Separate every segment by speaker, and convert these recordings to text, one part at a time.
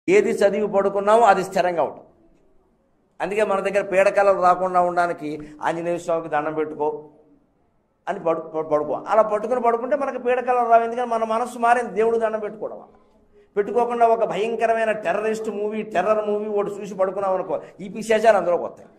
Speaker 1: ఏది చదివి పడుకున్నామో అది స్థిరంగా ఉంటుంది అందుకే మన దగ్గర పీడకలలు రాకుండా ఉండడానికి ఆంజనేయ స్వామికి దండం పెట్టుకో అని పడు పడు- పడుకో అలా పట్టుకుని పడుకుంటే మనకి పీడకలలు రావు ఎందుకంటే మన మనస్సు మారింది దేవుడు దండం పెట్టుకోవడం వల్ల. పెట్టుకోకుండా ఒక భయంకరమైన టెర్రరిస్ట్ మూవీ టెర్రర్ మూవీ ఒకటి చూసి పడుకున్నాం అనుకో ఈ పిశాచాలు అందులోకి వస్తాయి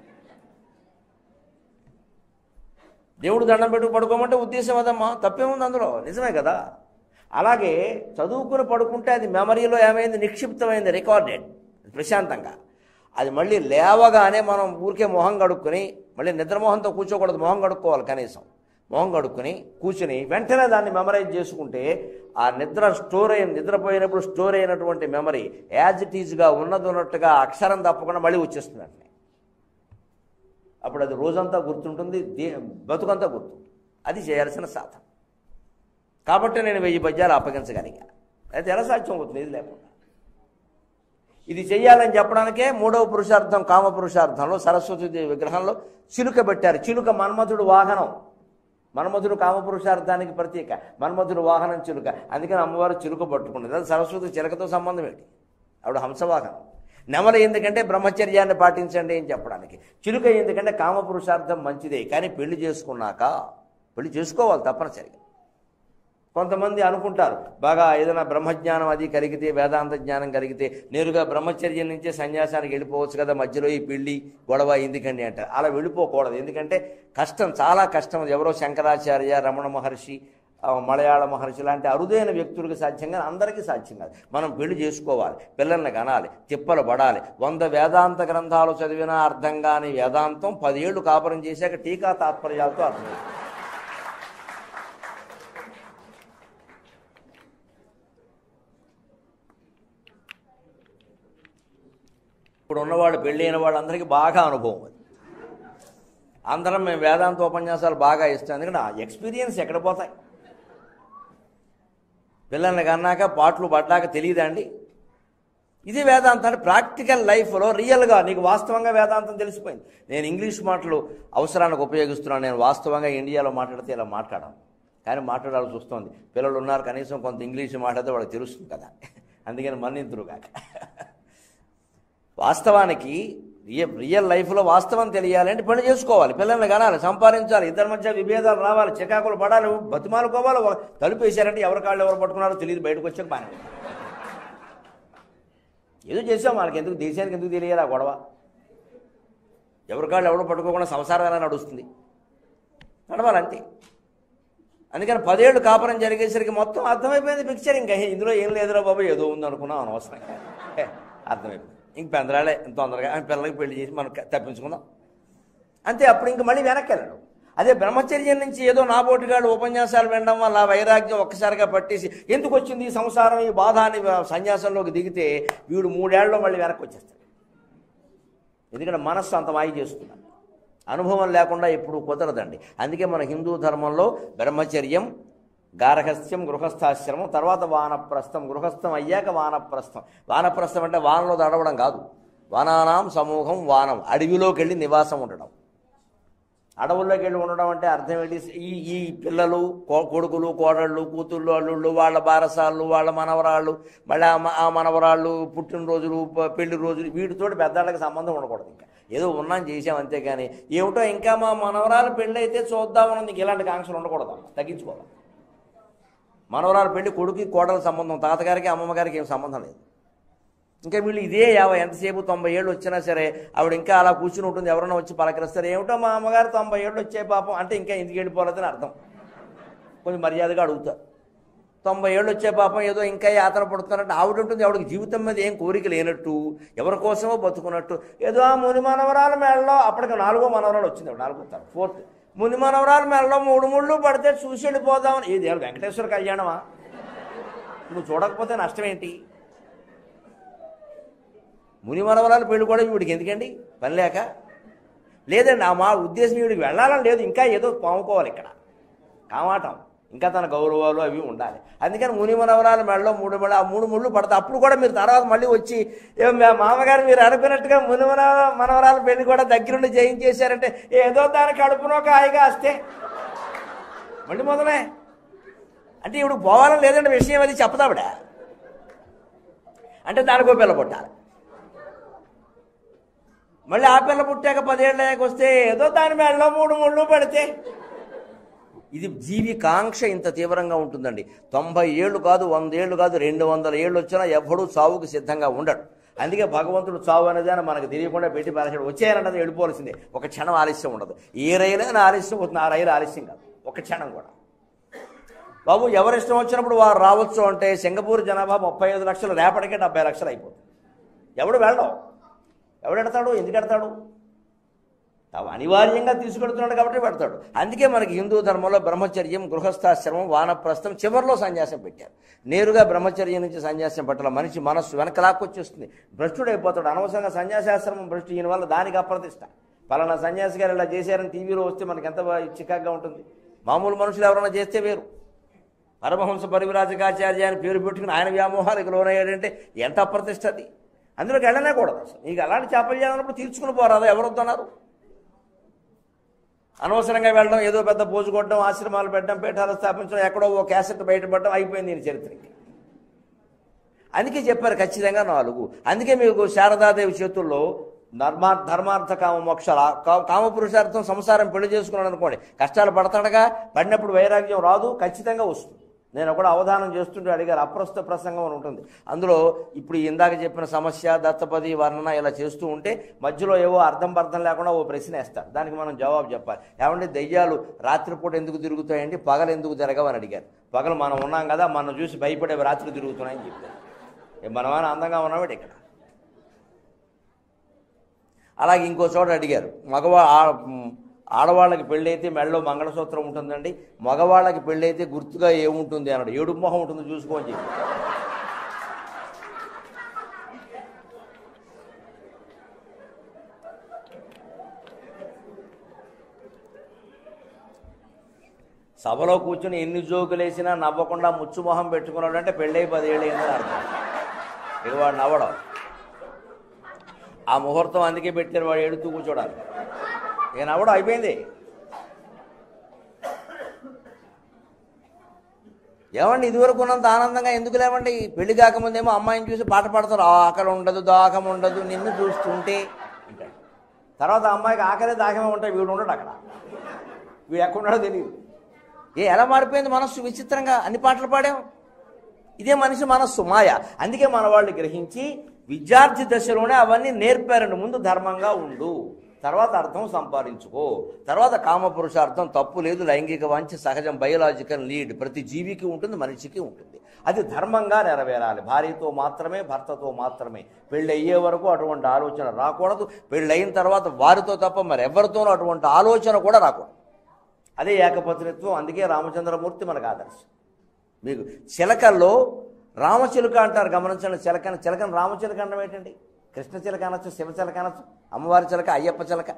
Speaker 1: దేవుడు దండం పెట్టుకు పడుకోమంటే ఉద్దేశం అదమ్మా తప్పేముంది అందులో నిజమే కదా అలాగే చదువుకుని పడుకుంటే అది మెమరీలో ఏమైంది నిక్షిప్తమైంది రికార్డెడ్ ప్రశాంతంగా అది మళ్ళీ లేవగానే మనం ఊరికే మొహం కడుక్కొని మళ్ళీ నిద్రమోహంతో కూర్చోకూడదు మొహం కడుక్కోవాలి కనీసం మొహం కడుక్కొని కూర్చుని వెంటనే దాన్ని మెమరైజ్ చేసుకుంటే ఆ నిద్ర స్టోర్ అయిన నిద్రపోయినప్పుడు స్టోర్ అయినటువంటి మెమరీ యాజ్ ఇట్ ఈజ్గా ఉన్నది ఉన్నట్టుగా అక్షరం తప్పకుండా మళ్ళీ వచ్చేస్తుంది వెంటనే అప్పుడు అది రోజంతా గుర్తుంటుంది దే బతుకంతా గుర్తుంటుంది అది చేయాల్సిన సాధన కాబట్టి నేను వెయ్యి పద్యాలు అప్పగించగలిగా అయితే ఎలా సాధ్యం అవుతుంది ఇది లేకుండా ఇది చెయ్యాలని చెప్పడానికే మూడవ పురుషార్థం కామ పురుషార్థంలో సరస్వతీదేవి విగ్రహంలో చిలుక పెట్టారు చిలుక మన్మధుడు వాహనం మన్మధుడు కామ పురుషార్థానికి ప్రతీక మన్మధుడు వాహనం చిలుక అందుకని అమ్మవారు చిలుక పట్టుకున్నది అది సరస్వతి చిలుకతో సంబంధం ఏంటి ఆవిడ హంసవాహనం నెమల ఎందుకంటే బ్రహ్మచర్యాన్ని పాటించండి అని చెప్పడానికి చిలుక ఎందుకంటే కామ పురుషార్థం మంచిదే కానీ పెళ్లి చేసుకున్నాక పెళ్లి చేసుకోవాలి తప్పనిసరిగా కొంతమంది అనుకుంటారు బాగా ఏదైనా బ్రహ్మజ్ఞానం అది కలిగితే వేదాంత జ్ఞానం కలిగితే నేరుగా బ్రహ్మచర్యం నుంచే సన్యాసానికి వెళ్ళిపోవచ్చు కదా మధ్యలో ఈ పెళ్లి గొడవ ఎందుకండి అంటారు అలా వెళ్ళిపోకూడదు ఎందుకంటే కష్టం చాలా కష్టం ఎవరో శంకరాచార్య రమణ మహర్షి ఆ, మలయాళ మహర్షి లాంటి అరుదైన వ్యక్తులకు సాధ్యం కాదు అందరికీ సాధ్యం కాదు మనం పెళ్లి చేసుకోవాలి పిల్లల్ని కనాలి తిప్పలు పడాలి వంద వేదాంత గ్రంథాలు చదివినా అర్థం కాని వేదాంతం పదేళ్లు కాపురం చేశాక టీకా తాత్పర్యాలతో అర్థం ఇప్పుడు ఉన్నవాళ్ళు పెళ్ళైన వాళ్ళందరికీ బాగా అనుభవం అది అందరం మేము వేదాంత ఉపన్యాసాలు బాగా ఇస్తాం ఎందుకంటే ఆ ఎక్స్పీరియన్స్ ఎక్కడ పోతాయి పిల్లల్ని కన్నాక పాటలు పడ్డాక తెలియదండి ఇది వేదాంతం ప్రాక్టికల్ లైఫ్లో రియల్గా నీకు వాస్తవంగా వేదాంతం తెలిసిపోయింది నేను ఇంగ్లీష్ మాటలు అవసరానికి ఉపయోగిస్తున్నాను నేను వాస్తవంగా ఇండియాలో మాట్లాడితే ఇలా మాట్లాడాను కానీ మాట్లాడాల్సి వస్తుంది పిల్లలు ఉన్నారు కనీసం కొంత ఇంగ్లీష్ మాట్లాడితే వాళ్ళకి తెలుస్తుంది కదా అందుకని మన్నింతురు కాక వాస్తవానికి రియ- రియల్ లైఫ్లో వాస్తవం తెలియాలంటే పని చేసుకోవాలి పిల్లల్ని కనాలి సంపాదించాలి ఇద్దరి మధ్య విభేదాలు రావాలి చికాకులు పడాలి బతిమాలుకోవాలి ఒక తలుపు వేశారంటే ఎవరి కాళ్ళు ఎవరు పట్టుకున్నారో తెలియదు బయటకు వచ్చాక బాగానే ఉంది. ఏదో చేసాం వాళ్ళకి ఎందుకు దేశానికి ఎందుకు తెలియాలి ఆ గొడవ ఎవరి కాళ్ళు ఎవరు పట్టుకోకుండా సంసారం ఎలా నడుస్తుంది నడవాలంతే అందుకని పదేళ్ళు కాపురం జరిగేసరికి మొత్తం అర్థమైపోయింది పిక్చర్ ఇంకా హే, ఇందులో ఏం లేదురా బాబు ఏదో ఉంది అనుకున్నాం అనవసరంగా హే, అర్థమైపోయింది ఇంక పెందరాలే తొందరగా ఆ పిల్లలకి పెళ్లి చేసి మనం తప్పించుకుందాం అంతే అప్పుడు ఇంక మళ్ళీ వెనక్కి వెళ్ళడు అదే బ్రహ్మచర్యం నుంచి ఏదో నాబోటిగాడు ఉపన్యాసాలు వినడం వల్ల ఆ వైరాగ్యం ఒక్కసారిగా పట్టేసి ఎందుకు వచ్చింది ఈ సంసారం ఈ బాధ అని సన్యాసంలోకి దిగితే వీడు మూడేళ్లలో మళ్ళీ వెనక్కి వచ్చేస్తాడు ఎందుకంటే మనస్సు అంత మాయ చేస్తున్నాడు అనుభవం లేకుండా ఎప్పుడు కుదరదండి అందుకే మన హిందూ ధర్మంలో బ్రహ్మచర్యం గార్హస్థ్యం గృహస్థాశ్రమం తర్వాత వానప్రస్థం గృహస్థం అయ్యాక వానప్రస్థం వానప్రస్థం అంటే వానలో తడవడం కాదు వనానాం సమూహం వానం అడవిలోకి వెళ్ళి నివాసం ఉండడం అడవుల్లోకి వెళ్ళి ఉండడం అంటే అర్థం ఏంటి ఈ ఈ పిల్లలు కో- కొడుకులు కోడళ్ళు కూతుళ్ళు అల్లుళ్ళు వాళ్ళ బారసాళ్ళు వాళ్ళ మనవరాళ్ళు మళ్ళీ ఆ మ- ఆ మనవరాళ్ళు పుట్టినరోజులు ప- పెళ్లి రోజులు వీటితోటి పెద్దవాళ్ళకి సంబంధం ఉండకూడదు ఇంకా ఏదో ఉన్నాం చేసాం అంతేగాని ఏమిటో ఇంకా మా మనవరాలు పెళ్ళి అయితే చూద్దామని ఇంక ఇలాంటి కాంక్షలు ఉండకూడదు తగ్గించుకోవాలి మనవరాలు పెళ్లి కొడుకు కోడల సంబంధం తాతగారికి అమ్మమ్మగారికి ఏం సంబంధం లేదు ఇంకా వీళ్ళు ఇదే యాభై ఎంతసేపు తొంభై ఏళ్ళు వచ్చినా సరే ఆవిడ ఇంకా అలా కూర్చుని ఉంటుంది ఎవరైనా వచ్చి పలకరిస్తారు ఏమిటో మా అమ్మగారు తొంభై ఏళ్ళు వచ్చే పాపం అంటే ఇంకా ఇంటికి వెళ్ళిపోలేదని అర్థం కొంచెం మర్యాదగా అడుగుతారు తొంభై ఏళ్ళు వచ్చే పాపం ఏదో ఇంకా యాతన పడుతున్నట్టు ఆవిడ ఉంటుంది ఆవిడకి జీవితం మీద ఏం కోరిక లేనట్టు ఎవరి కోసమో బతుకున్నట్టు ఏదో ఆ ముని మనవరాల మేడలో అప్పటికి నాలుగో మనవరాలు వచ్చింది ఆవిడ, నాలుగో తరం ఫోర్త్ ముని మనవరాల మేడలో మూడు ముళ్ళు పడితే చూసి వెళ్ళిపోదామని ఇది ఏమిటి వెంకటేశ్వర కళ్యాణమా నువ్వు చూడకపోతే నష్టం ఏంటి ముని మనవరాలు పెళ్లి కూడా వీడికి ఎందుకండి పని లేక లేదండి ఆ మా ఉద్దేశం వీడికి వెళ్ళాలని లేదు ఇంకా ఏదో పాముకోవాలి ఇక్కడ కామాటం ఇంకా తన గౌరవాలు అవి ఉండాలి అందుకని ముని మనవరాలు మెడలో మూడు మెడ ఆ మూడు ముళ్ళు పడతాయి అప్పుడు కూడా మీరు తర్వాత మళ్ళీ వచ్చి ఏం మా మామగారు మీరు అనుకున్నట్టుగా ముని మన మనవరాల పెళ్లి కూడా దగ్గరుండి చేయించేశారంటే ఏదో దాని కడుపునో కాయగా వస్తే మళ్ళీ మొదలే అంటే ఇప్పుడు పోవాలని లేదంటే విషయం అది చెప్పదావిడ అంటే దానికో పిల్ల పుట్టాలి మళ్ళీ ఆ పిల్ల పుట్టాక పదేళ్ళకి వస్తే ఏదో దాని మెడలో మూడు ముళ్ళు పడితే ఇది జీవి కాంక్ష ఇంత తీవ్రంగా ఉంటుందండి తొంభై ఏళ్ళు కాదు వంద ఏళ్ళు కాదు రెండు వందల ఏళ్ళు వచ్చినా ఎవ్వడూ చావుకు సిద్ధంగా ఉండడు అందుకే భగవంతుడు చావు అనేది అని మనకు తెలియకుండా పెట్టి పారేసాడు వచ్చేయాలన్నది వెళ్ళిపోవలసిందే ఒక క్షణం ఆలస్యం ఉండదు ఏ రైలైనా ఆలస్యం అవుతుంది ఆ రైలు ఆలస్యం కాదు ఒక క్షణం కూడా బాబు ఎవరు ఇష్టం వచ్చినప్పుడు వారు రావచ్చు అంటే సింగపూర్ జనాభా ముప్పై ఐదు లక్షలు రేపటికే డెబ్బై లక్షలు అయిపోతుంది ఎవడు వెళ్ళడం ఎవడు ఎడతాడు ఎందుకు ఎడతాడు తావు అనివార్యంగా తీసుకెడుతున్నాడు కాబట్టి పెడతాడు అందుకే మనకి హిందూ ధర్మంలో బ్రహ్మచర్యం గృహస్థాశ్రమం వానప్రస్థం చివరిలో సన్యాసం పెట్టారు నేరుగా బ్రహ్మచర్యం నుంచి సన్యాసం పట్టాల మనిషి మనస్సు వెనక లాక్కొచ్చేస్తుంది భ్రష్టుడు అయిపోతాడు అనవసరంగా సన్యాసాశ్రమం భ్రష్టు ఈయన వల్ల దానికి అప్రతిష్ట పలానా సన్యాసి గారు ఇలా చేశారని టీవీలో వస్తే మనకి ఎంత బా- చికాగ్గా ఉంటుంది మామూలు మనుషులు ఎవరైనా చేస్తే వేరు పరమహంస పరివిరాజకాచార్య అని పేరు పెట్టుకుని ఆయన వ్యామోహాలకు లోనయ్యాడంటే ఎంత అప్రతిష్ట అది అందులోకి వెళ్ళనే కూడదు అసలు నీకు అలాంటి చాపల్యం అన్నప్పుడు తీర్చుకుని పోరాదా ఎవరు వద్దన్నారు అనవసరంగా వెళ్ళడం ఏదో పెద్ద పోజు కొట్టడం ఆశ్రమాలు పెట్టడం పీఠాలు స్థాపించడం ఎక్కడో ఓ క్యాసెట్ బయటపడడం అయిపోయింది దీని చరిత్రకి అందుకే చెప్పారు ఖచ్చితంగా నాలుగు అందుకే మీకు శారదాదేవి చేతుల్లో ధర్మా ధర్మార్థ కామ మోక్షాలు ఆ కా- కామ పురుషార్థం సంసారం పెళ్లి చేసుకున్నాడు అనుకోండి కష్టాలు పడతాడుగా పడినప్పుడు వైరాగ్యం రాదు ఖచ్చితంగా వస్తుంది నేను కూడా అవధానం చేస్తుంటే అడిగారు అప్రస్తుత ప్రసంగం అని ఉంటుంది అందులో ఇప్పుడు ఇందాక చెప్పిన సమస్య దత్తపది వర్ణన ఇలా చేస్తూ ఉంటే మధ్యలో ఏవో అర్థం పర్థం లేకుండా ఓ ప్రశ్న వేస్తారు దానికి మనం జవాబు చెప్పాలి ఏమంటే దెయ్యాలు రాత్రిపూట ఎందుకు తిరుగుతాయండి పగలు ఎందుకు తిరగవని అడిగారు పగలు మనం ఉన్నాం కదా మనం చూసి భయపడేవి రాత్రి తిరుగుతున్నాయని చెప్పారు ఏ మనమైనా అందంగా ఉన్నామేటి ఇక్కడ అలాగే ఇంకో చోట అడిగారు మగవా ఆ- మ్, ఆడవాళ్ళకి పెళ్ళైతే మెడలో మంగళసూత్రం ఉంటుందండి మగవాళ్ళకి పెళ్ళైతే గుర్తుగా ఏముంటుంది అన్నాడు ఏడు మొహం ఉంటుంది చూసుకోని చెప్పి సభలో కూర్చుని ఎన్ని జోకులు వేసినా నవ్వకుండా ముచ్చు మొహం పెట్టుకున్నాడు అంటే పెళ్ళై పదేళ్ళు అయిందని అర్థం ఇక వాడు నవ్వడం ఆ ముహూర్తం అందుకే పెట్టారు వాడు ఎడుతూ కూర్చోడాలి ఇక నవ్వడం అయిపోయింది ఏమండి ఇదివరకు ఉన్నంత ఆనందంగా ఎందుకు లేవండి పెళ్లి కాకముందేమో అమ్మాయిని చూసి పాట పాడతారు ఆకలి ఉండదు దాహం ఉండదు నిన్ను చూస్తుంటే అంటాడు తర్వాత ఆ అమ్మాయికి ఆకలి దాహమే ఉంటాయి వీడు ఉండడు అక్కడ వీడు ఎక్కడున్నాడో తెలియదు ఏ ఎలా మారిపోయింది మనస్సు విచిత్రంగా అన్ని పాటలు పాడాం ఇదే మనిషి మనస్సు మాయ అందుకే మన వాళ్ళు గ్రహించి విద్యార్థి దశలోనే అవన్నీ నేర్పారండి ముందు ధర్మంగా ఉండు తర్వాత అర్థం సంపాదించుకో తర్వాత కామపురుషార్థం తప్పు లేదు లైంగిక వాంఛ సహజం బయోలాజికల్ నీడ్ ప్రతి జీవికి ఉంటుంది మనిషికి ఉంటుంది అది ధర్మంగా నెరవేరాలి భార్యతో మాత్రమే భర్తతో మాత్రమే పెళ్ళి అయ్యే వరకు అటువంటి ఆలోచన రాకూడదు పెళ్ళి అయిన తర్వాత వారితో తప్ప మరి ఎవరితోనూ అటువంటి ఆలోచన కూడా రాకూడదు అదే ఏకపత్నిత్వం అందుకే రామచంద్రమూర్తి మనకు ఆదర్శం మీకు చిలకల్లో రామచిలుక అంటారు గమనించండి చిలకని చిలకని రామచిలుక అనడం ఏంటండి కృష్ణ చిలక అనొచ్చు శివ చిలక అనొచ్చు అమ్మవారి చిలక అయ్యప్ప చిలక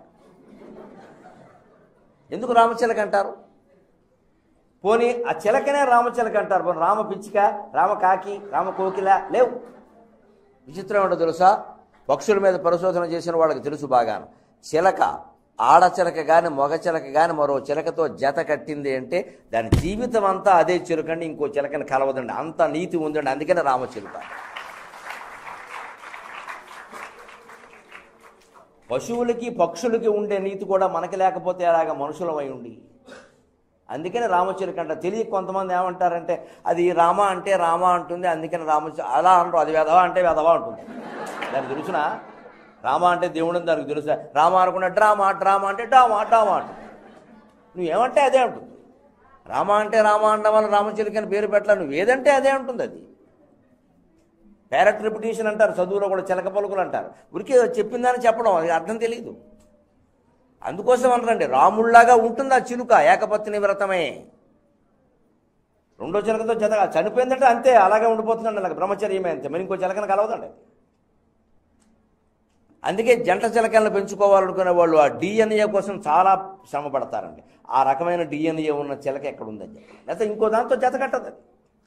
Speaker 1: ఎందుకు రామచిలక అంటారు పోనీ ఆ చిలకనే రామచిలక అంటారు పోనీ రామ పిచ్చిక రామ కాకి రామ కోకిల లేవు విచిత్రం ఏంటో తెలుసా పక్షుల మీద పరిశోధన చేసిన వాళ్ళకి తెలుసు బాగాను చిలక ఆడ చిలక కానీ మగ చిలక కానీ మరో చిలకతో జత కట్టింది అంటే దాని జీవితం అంతా అదే చిలుకండి ఇంకో చిలకని కలవదండి అంత నీతి ఉందండి అందుకనే రామచిలుక పశువులకి పక్షులకి ఉండే నీతి కూడా మనకి లేకపోతే అలాగా మనుషులమై ఉండి అందుకని రామచిలుక అంట తెలియ కొంతమంది ఏమంటారంటే అది రామ అంటే రామ అంటుంది అందుకని రామ అలా అంటారు అది వెధవా అంటే వెధవా అంటుంది దానికి తెలుసునా రామ అంటే దేవుడు అని దానికి తెలుసా రామ అనుకున్న డ్రామా డ్రామా అంటే డామా డామా అంటుంది నువ్వేమంటే అదే అంటుంది రామ అంటే రామ అనడం వల్ల రామచిలుక అని పేరు పెట్టాలి నువ్వు ఏదంటే అదే ఉంటుంది అది ప్యారెట్ రిపిటేషన్ అంటారు చదువులో కూడా చిలక పలుకులు అంటారు ఉరికి చెప్పిందని చెప్పడం అది అర్థం తెలియదు అందుకోసం అనరండి రాముళ్లాగా ఉంటుంది ఆ చిలుక ఏకపత్ని వ్రతమే రెండో చిలకతో జత చనిపోయిందంటే అంతే అలాగే ఉండిపోతుందండి నాకు బ్రహ్మచర్యమే అంతే మరి ఇంకో చిలకన కలవదండి అది. అందుకే జంట చిలకలను పెంచుకోవాలనుకునే వాళ్ళు ఆ డిఎన్ఏ కోసం చాలా శ్రమ పడతారండి ఆ రకమైన డిఎన్ఏ ఉన్న చిలక ఎక్కడ ఉందని చెప్పి లేకపోతే ఇంకో దాంతో జత కట్టదు అది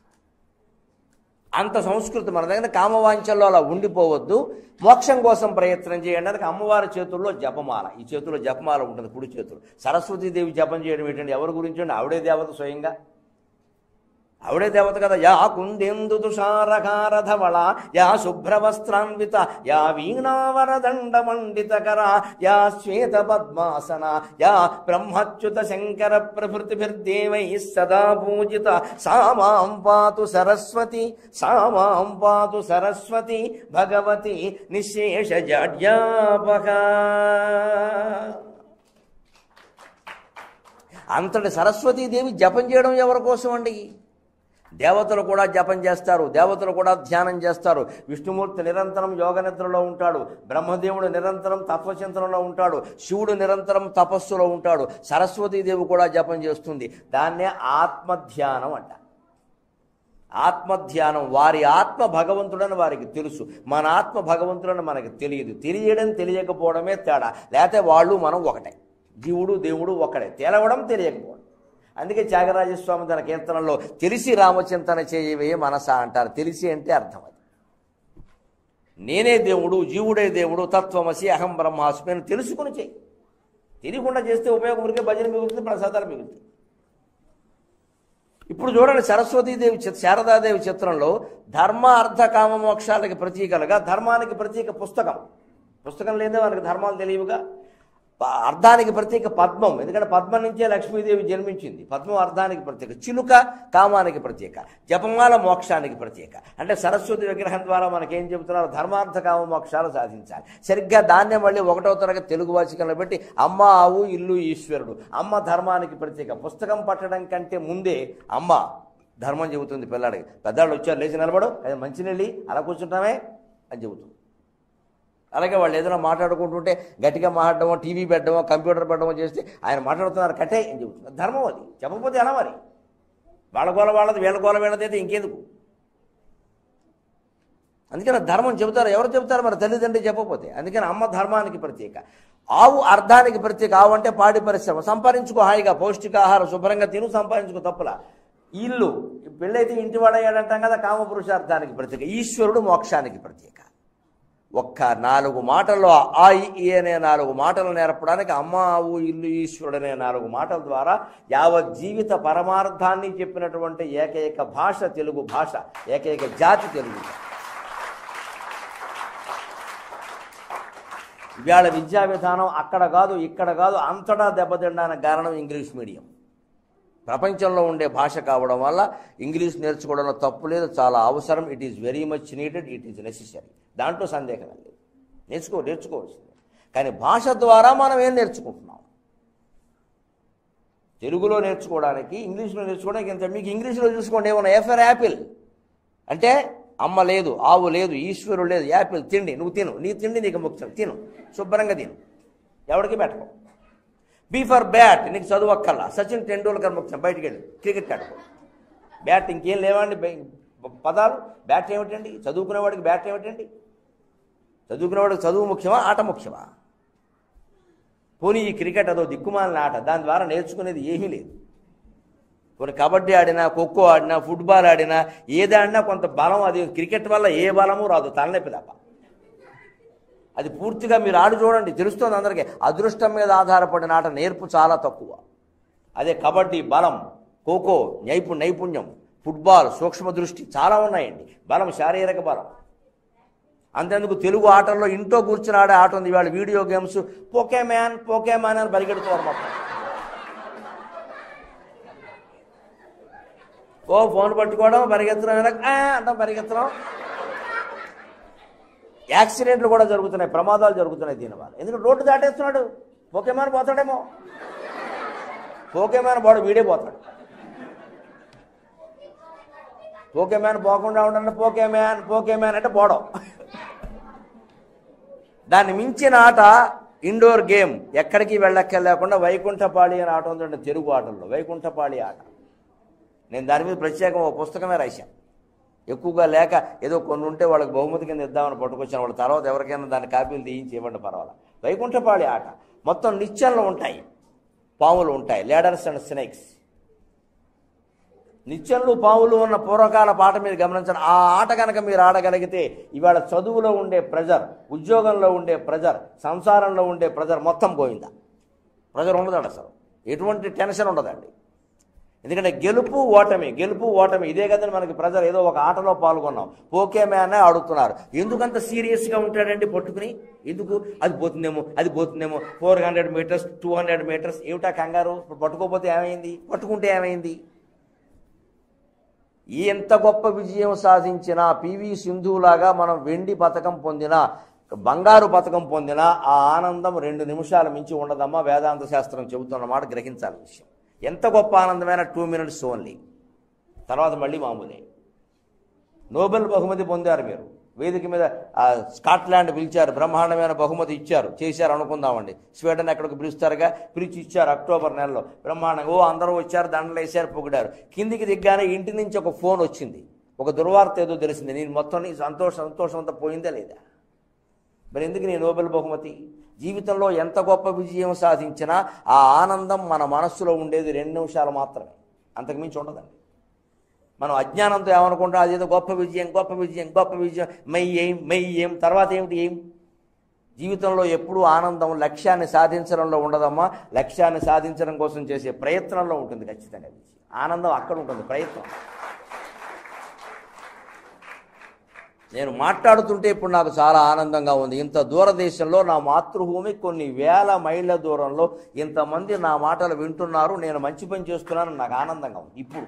Speaker 1: అంత సంస్కృతి మన దగ్గర కామవాంఛల్లో అలా ఉండిపోవద్దు మోక్షం కోసం ప్రయత్నం చేయండి అందుకే అమ్మవారి చేతుల్లో జపమాల ఈ చేతుల్లో జపమాల ఉంటుంది కుడి చేతులు సరస్వతీదేవి జపం చేయడం ఏంటండి ఎవరి గురించి అండి ఆవిడే దేవత స్వయంగా ఆవిడే దేవత కదా యా కుందేందు తుషారకారధవళ యా శుభ్రవస్త్రాన్విత యా వీణావరదండ మండితకర యా శ్వేత పద్మాసన యా బ్రహ్మచ్యుత శంకర ప్రభృతిభిర్దేవై సదా పూజిత సా మాం పాతు సరస్వతి సా మాం పాతు సరస్వతి భగవతి నిశేష జాడ్యాపక అంతటి సరస్వతీదేవి జపం చేయడం ఎవరి కోసం అండి దేవతలు కూడా జపం చేస్తారు దేవతలు కూడా ధ్యానం చేస్తారు విష్ణుమూర్తి నిరంతరం యోగ నిద్రలో ఉంటాడు బ్రహ్మదేవుడు నిరంతరం తత్వచింతనలో ఉంటాడు శివుడు నిరంతరం తపస్సులో ఉంటాడు సరస్వతీదేవి కూడా జపం చేస్తుంది దాన్నే ఆత్మధ్యానం అంట ఆత్మధ్యానం వారి ఆత్మ భగవంతుడని వారికి తెలుసు మన ఆత్మ భగవంతుడని మనకి తెలియదు తెలియడం తెలియకపోవడమే తేడా లేకపోతే వాళ్ళు మనం ఒకటే జీవుడు దేవుడు ఒకడే తెలవడం తెలియకపోవడం అందుకే త్యాగరాజస్వామి తన కీర్తనలో తెలిసి రామచింతన చేయవే మనస అంటారు తెలిసి అంటే అర్థం అది నేనే దేవుడు జీవుడే దేవుడు తత్వమసి అహం బ్రహ్మాస్మి అని తెలుసుకుని చేయి తెలియకుండా చేస్తే ఉపయోగం ఉరికే భజన మిగులుతుంది ప్రసాదాలు మిగులుతుంది ఇప్పుడు చూడండి సరస్వతీదేవి చిత్ శారదాదేవి చిత్రంలో ధర్మ అర్థ కామ మోక్షాలకి ప్రతీకలుగా ధర్మానికి ప్రతీక పుస్తకం పుస్తకం లేదే మనకి ధర్మాలు తెలియవుగా ప- అర్థానికి ప్రతీక పద్మం ఎందుకంటే పద్మం నుంచే లక్ష్మీదేవి జన్మించింది పద్మం అర్థానికి ప్రతీక చిలుక కామానికి ప్రతీక జపమాల మోక్షానికి ప్రతీక అంటే సరస్వతి విగ్రహం ద్వారా మనకేం చెబుతున్నారు ధర్మార్థ కామ మోక్షాలు సాధించాలి సరిగ్గా దాన్నే మళ్ళీ ఒకటో తరగతి తెలుగు వాచికలను బట్టి అమ్మ ఆవు ఇల్లు ఈశ్వరుడు అమ్మ ధర్మానికి ప్రతీక పుస్తకం పట్టడం కంటే ముందే అమ్మ ధర్మం చెబుతుంది పిల్లాడికి పెద్దాళ్ళు వచ్చారు లేచి నిలబడు అది మంచినీళ్ళి అలా కూర్చుంటామే అని చెబుతుంది అలాగే వాళ్ళు ఏదైనా మాట్లాడుకుంటుంటే గట్టిగా మాట్లాడడమో టీవీ పెట్టడమో కంప్యూటర్ పెట్టడమో చేస్తే ఆయన మాట్లాడుతున్నారు కట్టే అని చెబుతున్నారు ధర్మం అది చెప్పకపోతే ఎలా మరి వాళ్ళ గోల వాళ్ళది వీళ్ళ గోల వీళ్ళది అయితే ఇంకెందుకు అందుకని ధర్మం చెబుతారు ఎవరు చెబుతారు మరి తల్లిదండ్రి చెప్పకపోతే అందుకని అమ్మ ధర్మానికి ప్రత్యేక ఆవు అర్థానికి ప్రత్యేక ఆవు అంటే పాడి పరిశ్రమ సంపాదించుకో హాయిగా పౌష్టికాహారం శుభ్రంగా తిను సంపాదించుకో తప్పులా ఇల్లు పెళ్ళైతే ఇంటి వాడయ్యాడంటాం కదా కామపురుషార్థానికి ప్రత్యేక ఈశ్వరుడు మోక్షానికి ప్రత్యేక ఒక్క నాలుగు మాటల్లో ఆ ఈ, ఈ అనే నాలుగు మాటలు నేర్పడానికి అమ్మ ఆవు ఇల్లు ఈశ్వరుడు అనే నాలుగు మాటల ద్వారా యావత్ జీవిత పరమార్థాన్ని చెప్పినటువంటి ఏకైక భాష తెలుగు భాష ఏకైక జాతి తెలుగు ఇవాళ విద్యా విధానం అక్కడ కాదు ఇక్కడ కాదు అంతటా దెబ్బతినడానికి కారణం ఇంగ్లీష్ మీడియం ప్రపంచంలో ఉండే భాష కావడం వల్ల ఇంగ్లీష్ నేర్చుకోవడంలో తప్పు లేదు చాలా అవసరం it is very much needed it is necessary దాంట్లో సందేహం లేదు నేర్చుకో నేర్చుకోవాల్సిందే కానీ భాష ద్వారా మనం ఏం నేర్చుకుంటున్నాం తెలుగులో నేర్చుకోవడానికి ఇంగ్లీష్లో నేర్చుకోవడానికి ఇంత మీకు ఇంగ్లీష్లో చూసుకోండి ఏమన్నా ఎఫర్ యాపిల్ అంటే అమ్మ లేదు ఆవు లేదు ఈశ్వరుడు లేదు యాపిల్ తిండి నువ్వు తిను నీ తిండి నీకు ముఖ్యం తిను శుభ్రంగా తిను ఎవరికి పెట్టుకో బీ ఫర్ బ్యాట్ నీకు చదువు అక్కల్లా సచిన్ టెండూల్కర్ ముఖ్యం బయటికి వెళ్ళి క్రికెట్ ఆడుకో బ్యాట్ ఇంకేం లేవండి బై- పదాలు బ్యాట్ ఏమిటండి చదువుకునేవాడికి బ్యాట్ ఏమిటండి చదువుకునేవాడికి చదువు ముఖ్యమా ఆట ముఖ్యమా పోనీ ఈ క్రికెట్ అదో దిక్కుమాలిన ఆట దాని ద్వారా నేర్చుకునేది ఏమీ లేదు పోనీ కబడ్డీ ఆడినా ఖోఖో ఆడినా ఫుట్బాల్ ఆడినా ఏది ఆడినా కొంత బలం అది క్రికెట్ వల్ల ఏ బలము రాదు తలనొప్పి తప్ప అది పూర్తిగా మీరు ఆడి చూడండి తెలుస్తుంది అందరికీ అదృష్టం మీద ఆధారపడిన ఆట నేర్పు చాలా తక్కువ అదే కబడ్డీ బలం ఖోఖో నైపు నైపుణ్యం ఫుట్బాల్ సూక్ష్మ దృష్టి చాలా ఉన్నాయండి బలం శారీరక బలం అంతేందుకు తెలుగు ఆటల్లో ఇంట్లో కూర్చుని ఆడే ఆట ఉంది ఇవాళ video games Pokemon Pokemon అని పరిగెడుతున్నారు మొత్తం ఓ ఫోన్ పట్టుకోవడం పరిగెత్తడం వెనక ఆ అంటాం పరిగెత్తడం యాక్సిడెంట్లు కూడా జరుగుతున్నాయి ప్రమాదాలు జరుగుతున్నాయి దీనివల్ల ఎందుకంటే రోడ్డు దాటేస్తున్నాడు పోకేమాన్ పోతాడేమో పోకేమాన్ పోడు వీడే పోతాడు పోకేమాన్ పోకుండా ఉండండి పోకేమాన్ పోకేమాన్ అంటే పోవడం దాన్ని మించిన ఆట ఇండోర్ గేమ్ ఎక్కడికి వెళ్ళక్కర్లేకుండా వైకుంఠపాళి అనే ఆట ఉందండి తెలుగు ఆటల్లో వైకుంఠపాళి ఆట నేను దాని మీద ప్రత్యేకం ఒక పుస్తకమే రాశాను ఎక్కువగా లేక ఏదో కొన్ని ఉంటే వాళ్ళకి బహుమతి కింద ఇద్దామని పట్టుకొచ్చాను వాళ్ళ తర్వాత ఎవరికైనా దాని కాపీలు తీయించి ఇవ్వండి పర్వాలేదు వైకుంఠపాళి ఆట మొత్తం నిత్యంలో ఉంటాయి పాములు ఉంటాయి లేడర్స్ అండ్ స్నేక్స్ నిత్యంలో పాములు ఉన్న పూర్వకాల పాట మీరు గమనించండి ఆ ఆట కనుక మీరు ఆడగలిగితే ఇవాళ చదువులో ఉండే ప్రెజర్ ఉద్యోగంలో ఉండే ప్రెజర్ సంసారంలో ఉండే ప్రెజర్ మొత్తం పోయిందా ప్రెజర్ ఉండదండి అసలు ఎటువంటి టెన్షన్ ఉండదండి ఎందుకంటే గెలుపు ఓటమి గెలుపు ఓటమి ఇదే కదండి మనకి ప్రజలు ఏదో ఒక ఆటలో పాల్గొన్నాం పోకే మ్యాన్ అడుగుతున్నారు ఎందుకంత సీరియస్గా ఉంటాడండి పట్టుకుని ఎందుకు అది పోతుందేమో అది పోతుందేమో four hundred metres two hundred metres ఏమిటా కంగారు ఇప్పుడు పట్టుకోకపోతే ఏమైంది పట్టుకుంటే ఏమైంది ఎంత గొప్ప విజయం సాధించినా పివి సింధులాగా మనం వెండి పథకం పొందినా బంగారు పథకం పొందినా ఆ ఆనందం రెండు నిమిషాల మించి ఉండదమ్మా వేదాంత శాస్త్రం చెబుతున్న మాట గ్రహించాలి విషయం ఎంత గొప్ప ఆనందమైన టూ మినిట్స్ ఓన్లీ తర్వాత మళ్ళీ మామూలే నోబెల్ బహుమతి పొందారు మీరు వేదిక మీద ఆ, స్కాట్లాండ్ పిలిచారు బ్రహ్మాండమైన బహుమతి ఇచ్చారు చేశారు అనుకుందామండి స్వీడన్ ఎక్కడికి పిలుస్తారుగా పిలిచి ఇచ్చారు అక్టోబర్ నెలలో బ్రహ్మాండంగా ఓ అందరూ వచ్చారు దండలు వేశారు పొగిడారు కిందికి దిగ్గానే ఇంటి నుంచి ఒక ఫోన్ వచ్చింది ఒక దుర్వార్త ఏదో తెలిసింది నేను మొత్తం నీ సంతోషం సంతోషం అంతా పోయిందా లేదా మరి ఎందుకు నీ నోబెల్ బహుమతి జీవితంలో ఎంత గొప్ప విజయం సాధించినా ఆ ఆనందం మన మనస్సులో ఉండేది రెండు నిమిషాలు మాత్రమే అంతకుమించి ఉండదండి మనం అజ్ఞానంతో ఏమనుకుంటాం అదేదో గొప్ప విజయం గొప్ప విజయం గొప్ప విజయం మై ఏం మై ఏం తర్వాత ఏమిటి ఏం జీవితంలో ఎప్పుడూ ఆనందం లక్ష్యాన్ని సాధించడంలో ఉండదమ్మా లక్ష్యాన్ని సాధించడం కోసం చేసే ప్రయత్నంలో ఉంటుంది ఖచ్చితంగా విజయం. ఆనందం అక్కడ ఉంటుంది ప్రయత్నం నేను మాట్లాడుతుంటే ఇప్పుడు నాకు చాలా ఆనందంగా ఉంది ఇంత దూరదేశంలో నా మాతృభూమి కొన్ని వేల మైళ్ళ దూరంలో ఇంతమంది నా మాటలు వింటున్నారు నేను మంచి పని చేస్తున్నాను నాకు ఆనందంగా ఉంది ఇప్పుడు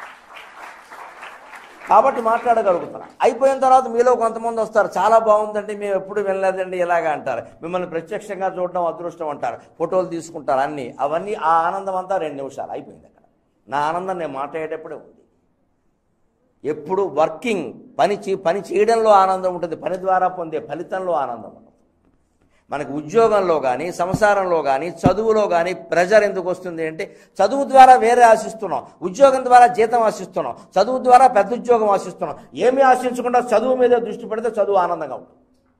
Speaker 1: కాబట్టి మాట్లాడగలుగుతున్నా అయిపోయిన తర్వాత మీలో కొంతమంది వస్తారు చాలా బాగుందండి మేము ఎప్పుడు వినలేదండి ఇలాగ అంటారు మిమ్మల్ని ప్రత్యక్షంగా చూడడం అదృష్టం అంటారు ఫోటోలు తీసుకుంటారు అన్నీ అవన్నీ ఆ ఆనందం అంతా రెండు నిమిషాలు అయిపోయింది అక్కడ నా ఆనందం నేను మాట్లాడేటప్పుడే ఉంది ఎప్పుడు వర్కింగ్ పని చే పని చేయడంలో ఆనందం ఉంటుంది పని ద్వారా పొందే ఫలితంలో ఆనందం ఉంటుంది మనకి ఉద్యోగంలో కానీ సంసారంలో కానీ చదువులో కానీ ప్రెజర్ ఎందుకు వస్తుంది అంటే చదువు ద్వారా వేరే ఆశిస్తున్నాం ఉద్యోగం ద్వారా జీతం ఆశిస్తున్నాం చదువు ద్వారా పెద్ద ఉద్యోగం ఆశిస్తున్నాం ఏమీ ఆశించకుండా చదువు మీద దృష్టి పెడితే చదువు ఆనందంగా ఉంటుంది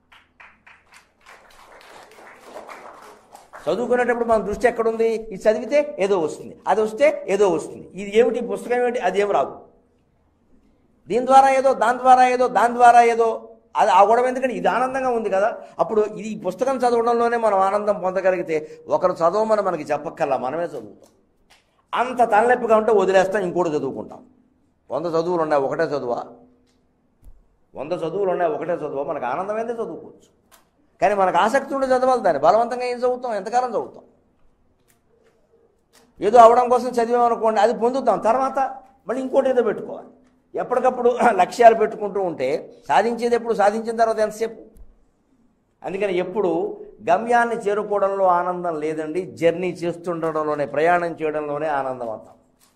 Speaker 1: చదువుకునేటప్పుడు మన దృష్టి ఎక్కడుంది ఇది చదివితే ఏదో వస్తుంది అది వస్తే ఏదో వస్తుంది ఇది ఏమిటి ఈ పుస్తకం ఏమిటి అది ఏం రాదు దీని ద్వారా ఏదో దాని ద్వారా ఏదో దాని ద్వారా ఏదో అది ఆ గొడవ ఎందుకంటే ఇది ఆనందంగా ఉంది కదా అప్పుడు ఇది ఈ పుస్తకం చదవడంలోనే మనం ఆనందం పొందగలిగితే ఒకరు చదవమని మనకి చెప్పక్కర్లా మనమే చదువుతాం అంత తలనొప్పిగా ఉంటే వదిలేస్తాం ఇంకోటి చదువుకుంటాం వంద చదువులు ఉన్నాయి ఒకటే చదువా వంద చదువులు ఉన్నాయి ఒకటే చదువా మనకు ఆనందమైందే చదువుకోవచ్చు కానీ మనకు ఆసక్తి ఉండి చదవాలి దాన్ని బలవంతంగా ఏం చదువుతాం ఎంతకాలం చదువుతాం ఏదో అవడం కోసం చదివామనుకోండి అది పొందుతాం తర్వాత మళ్ళీ ఇంకోటి ఏదో పెట్టుకోవాలి ఎప్పటికప్పుడు లక్ష్యాలు పెట్టుకుంటూ ఉంటే సాధించేది ఎప్పుడు సాధించిన తర్వాత ఎంతసేపు అందుకని ఎప్పుడు గమ్యాన్ని చేరుకోవడంలో ఆనందం లేదండి జర్నీ చేస్తుండడంలోనే ప్రయాణం చేయడంలోనే ఆనందం అంతా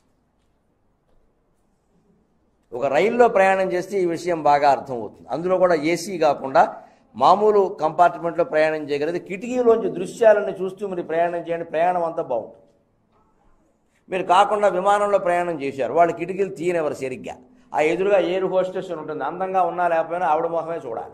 Speaker 1: ఒక రైల్లో ప్రయాణం చేస్తే ఈ విషయం బాగా అర్థమవుతుంది అందులో కూడా ఏసీ కాకుండా మామూలు కంపార్ట్మెంట్లో ప్రయాణం చేయగలిగితే కిటికీలోంచి దృశ్యాలను చూస్తూ మీరు ప్రయాణం చేయండి ప్రయాణం అంతా బాగుంటుంది మీరు కాకుండా విమానంలో ప్రయాణం చేశారు వాళ్ళు కిటికీలు తీయనివ్వరు సరిగ్గా ఆ ఎదురుగా ఎయిర్ హోస్టెస్ అని ఉంటుంది అందంగా ఉన్నా లేకపోయినా ఆవిడ మొహమే చూడాలి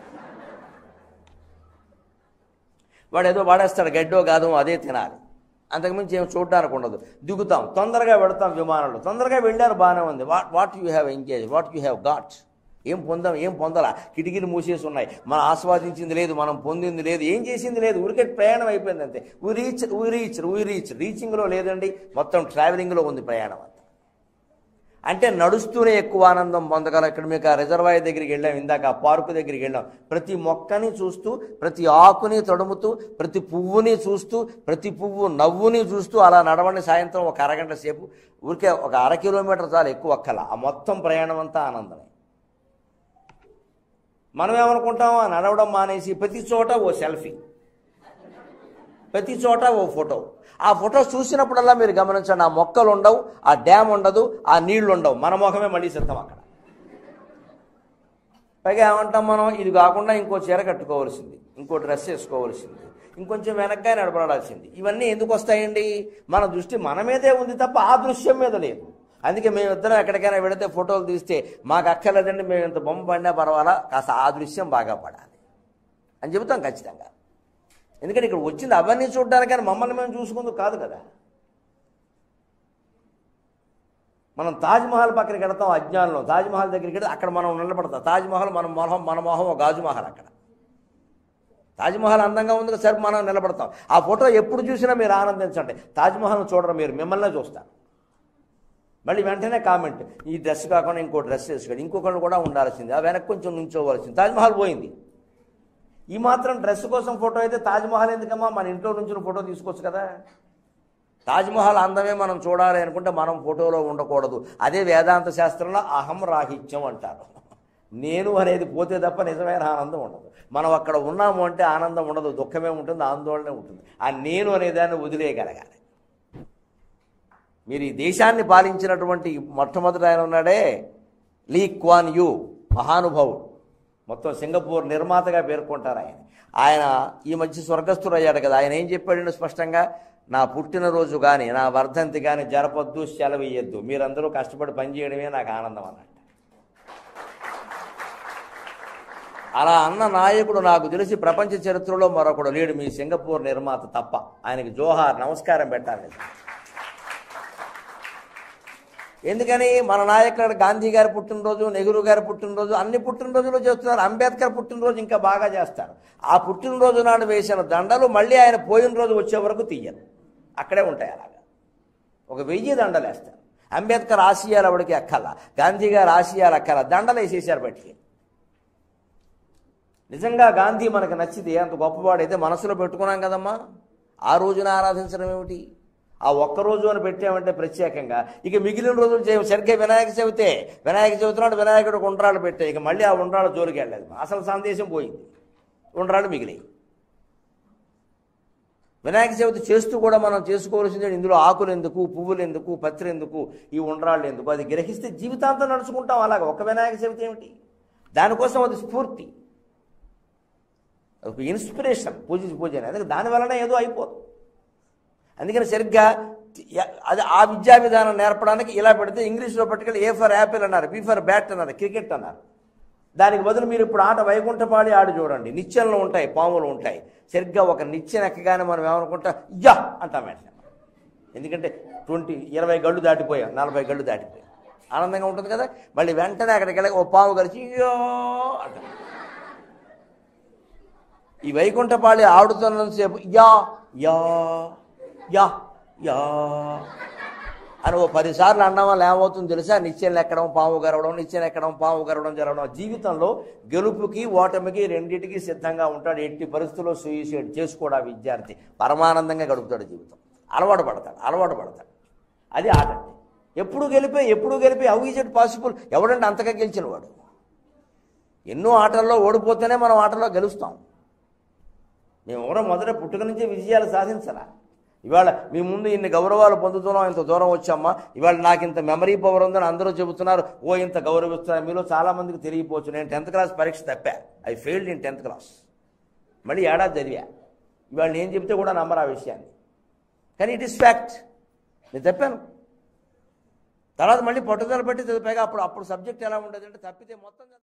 Speaker 1: వాడు ఏదో వాడేస్తాడు గడ్డో కాదో అదే తినాలి అంతకుమించి ఏం చూడడానికి ఉండదు దిగుతాం తొందరగా వెళతాం విమానంలో తొందరగా వెళ్ళారు బాగానే ఉంది what what you have engage what you have got ఏం పొందాం ఏం పొందాలా కిటికీలు మూసేసి ఉన్నాయి మనం ఆస్వాదించింది లేదు మనం పొందింది లేదు ఏం చేసింది లేదు ఊరికే ప్రయాణం అయిపోయింది అంతే we reach we reach we reach రీచింగ్లో లేదండి మొత్తం ట్రావెలింగ్లో ఉంది ప్రయాణం అంతా అంటే నడుస్తూనే ఎక్కువ ఆనందం పొందగల ఇక్కడ మీకు ఆ రిజర్వాయర్ దగ్గరికి వెళ్ళాం ఇందాక ఆ పార్కు దగ్గరికి వెళ్ళాం ప్రతి మొక్కని చూస్తూ ప్రతి ఆకుని తడుముతూ ప్రతి పువ్వుని చూస్తూ ప్రతి పువ్వు నవ్వుని చూస్తూ అలా నడవండి సాయంత్రం ఒక అరగంట సేపు ఊరికే ఒక అర కిలోమీటర్ చాలు ఎక్కువ అక్కల ఆ మొత్తం ప్రయాణం అంతా ఆనందమే మనం ఏమనుకుంటాం ఆ నడవడం మానేసి ప్రతి చోట ఓ సెల్ఫీ ప్రతి చోట ఓ ఫోటో ఆ ఫోటో చూసినప్పుడల్లా మీరు గమనించండి ఆ మొక్కలు ఉండవు ఆ డ్యామ్ ఉండదు ఆ నీళ్లు ఉండవు మన ముఖమే మళ్ళీ సిద్ధం అక్కడ పైగా ఏమంటాం మనం ఇది కాకుండా ఇంకో చీర కట్టుకోవాల్సింది ఇంకో డ్రెస్ వేసుకోవాల్సింది ఇంకొంచెం వెనక్గా నడపడాల్సింది ఇవన్నీ ఎందుకు వస్తాయండి మన దృష్టి మన మీదే ఉంది తప్ప ఆ దృశ్యం మీద లేదు అందుకే మేమిద్దరం ఎక్కడికైనా వెళితే ఫోటోలు తీస్తే మాకు అక్కర్లేదండి మేము ఇంత బొమ్మ పడినా పర్వాలా కాస్త ఆ దృశ్యం బాగా పడాలి అని చెబుతాం ఖచ్చితంగా ఎందుకంటే ఇక్కడ వచ్చింది అవన్నీ చూడడానికి కానీ మమ్మల్ని మేము చూసుకుందుకు కాదు కదా మనం తాజ్మహల్ పక్కనకి వెళతాం అజ్ఞానంలో తాజ్మహల్ దగ్గరికి వెళ్తే అక్కడ మనం నిలబడతాం తాజ్మహల్ మన మొహం మన మొహం ఒక గాజుమహల్ అక్కడ తాజ్మహల్ అందంగా ఉంది కదా, సరే మనం నిలబడతాం ఆ ఫోటో ఎప్పుడు చూసినా మీరు ఆనందించండి తాజ్మహల్ చూడరు మీరు మిమ్మల్నే చూస్తారు మళ్ళీ వెంటనే కామెంట్ ఈ డ్రెస్ కాకుండా ఇంకో డ్రెస్ వేసుకోండి ఇంకొకళ్ళు కూడా ఉండాల్సింది ఆ వెనక్కి కొంచెం నుంచోవలసింది తాజ్మహల్ పోయింది ఈ మాత్రం డ్రెస్ కోసం ఫోటో అయితే తాజ్మహల్ ఎందుకమ్మా మన ఇంట్లో నుంచి ఫోటో తీసుకోవచ్చు కదా తాజ్మహల్ అందమే మనం చూడాలి అనుకుంటే మనం ఫోటోలో ఉండకూడదు అదే వేదాంత శాస్త్రంలో అహం రాహిత్యం అంటారు నేను అనేది పోతే తప్ప నిజమైన ఆనందం ఉండదు మనం అక్కడ ఉన్నాము అంటే ఆనందం ఉండదు దుఃఖమే ఉంటుంది ఆందోళనే ఉంటుంది ఆ నేను అనేదాన్ని వదిలేయగలగాలి మీరు ఈ దేశాన్ని పాలించినటువంటి మొట్టమొదటి ఆయన ఉన్నాడే లీ క్వాన్ యూ మహానుభావుడు మొత్తం సింగపూర్ నిర్మాతగా పేర్కొంటారు ఆయన ఆయన ఈ మధ్య స్వర్గస్థుడు అయ్యాడు కదా ఆయన ఏం చెప్పాడు స్పష్టంగా నా పుట్టినరోజు కానీ నా వర్ధంతి కానీ జరపొద్దు సెలవు ఇయ్యద్దు మీరందరూ కష్టపడి పనిచేయడమే నాకు ఆనందం అన్నట్టు అలా అన్న నాయకుడు నాకు తెలిసి ప్రపంచ చరిత్రలో మరొకడు లేడు మీ సింగపూర్ నిర్మాత తప్ప ఆయనకి జోహార్ నమస్కారం పెట్టాలి ఎందుకని మన నాయకుడు గాంధీ గారి పుట్టినరోజు నెహ్రూ గారి పుట్టినరోజు అన్ని పుట్టినరోజులు చేస్తున్నారు అంబేద్కర్ పుట్టినరోజు ఇంకా బాగా చేస్తారు ఆ పుట్టినరోజు నాడు వేసిన దండలు మళ్ళీ ఆయన పోయిన రోజు వచ్చే వరకు తీయరు అక్కడే ఉంటాయి అలాగా ఒక వెయ్యి దండలు వేస్తారు అంబేద్కర్ ఆశయాలు ఆవిడకి అక్కల గాంధీ గారి ఆశయాలు అక్కల దండలు వేసేసారు బట్టి నిజంగా గాంధీ మనకు నచ్చితే అంత గొప్పవాడైతే మనసులో పెట్టుకున్నాం కదమ్మా ఆ రోజున ఆరాధించడం ఏమిటి ఆ ఒక్క రోజు అని పెట్టామంటే ప్రత్యేకంగా ఇక మిగిలిన రోజులు చేయ సరిగ్గా వినాయక చవితే వినాయక చవితి నాడు వినాయకుడు ఉండ్రాళ్ళు పెట్టాయి ఇక మళ్ళీ ఆ ఉండ్రాళ్ళ జోలికి వెళ్ళలేదు అసలు సందేశం పోయింది ఉండ్రాళ్ళు మిగిలి వినాయక చవితి చేస్తూ కూడా మనం చేసుకోవాల్సింది ఇందులో ఆకులు ఎందుకు పువ్వులు ఎందుకు పత్రి ఎందుకు ఈ ఉండ్రాళ్ళు ఎందుకు అది గ్రహిస్తే జీవితాంతం నడుచుకుంటాం అలాగా ఒక వినాయక చవితి ఏమిటి దానికోసం అది స్ఫూర్తి ఒక ఇన్స్పిరేషన్ పూజ పూజ అందుకే దాని వలన ఏదో అయిపోదు అందుకని సరిగ్గా అది ఆ విద్యా విధానం నేర్పడానికి ఇలా పెడితే ఇంగ్లీష్లో పట్టుకెళ్ళి ఏ ఫర్ యాపిల్ అన్నారు బి ఫర్ బ్యాట్ అన్నారు క్రికెట్ అన్నారు దానికి బదులు మీరు ఇప్పుడు ఆట వైకుంఠపాడి ఆడు చూడండి నిచ్చెనలు ఉంటాయి పాములు ఉంటాయి సరిగ్గా ఒక నిచ్చెన ఎక్కగానే మనం ఏమనుకుంటాం యా అంటాం వెంటనే ఎందుకంటే ట్వంటీ ఇరవై గళ్ళు దాటిపోయాం నలభై గళ్ళు దాటిపోయాం ఆనందంగా ఉంటుంది కదా మళ్ళీ వెంటనే అక్కడికి వెళ్ళి ఓ పాము కలిసి యో అంటాం ఈ వైకుంఠపాళి ఆడుతున్నంతసేపు యా యా యా యా అని ఓ పదిసార్లు అన్నాం వల్ల ఏమవుతుందో తెలుసా నిత్యం ఎక్కడం పాము గరవడం నిత్యం ఎక్కడం పాము గరవడం జరగడం జీవితంలో గెలుపుకి ఓటమికి రెండింటికి సిద్ధంగా ఉంటాడు ఎట్టి పరిస్థితుల్లో సూయిసైడ్ చేసుకోడు ఆ విద్యార్థి పరమానందంగా గడుపుతాడు జీవితం అలవాటు పడతాడు అలవాటు పడతాడు అది ఆట అంటే ఎప్పుడు గెలిపే ఎప్పుడు గెలిపే హౌ ఈజ్ ఇట్ పాసిబుల్ ఎవడంటే అంతగా గెలిచిన వాడు ఎన్నో ఆటల్లో ఓడిపోతేనే మనం ఆటలో గెలుస్తాం మేము ఎవరో మొదట పుట్టుక నుంచే విజయాలు సాధించాలా ఇవాళ మీ ముందు ఇన్ని గౌరవాలు పొందుతున్నాం ఇంత దూరం వచ్చామ్మా ఇవాళ నాకు ఇంత మెమరీ పవర్ ఉందని అందరూ చెబుతున్నారు ఓ ఇంత గౌరవిస్తున్నారు మీలో చాలా మందికి తెలియపోవచ్చు నేను టెన్త్ క్లాస్ పరీక్ష తప్పా I failed in tenth class మళ్ళీ ఏడాది చదివా ఇవాళ నేను చెబితే కూడా నమ్మరు ఆ విషయాన్ని కానీ ఇట్ ఈస్ ఫ్యాక్ట్ నేను చెప్పాను తర్వాత మళ్ళీ పట్టుదల పెట్టి చదివాక అప్పుడు అప్పుడు సబ్జెక్ట్ ఎలా ఉండదు అంటే తప్పితే మొత్తం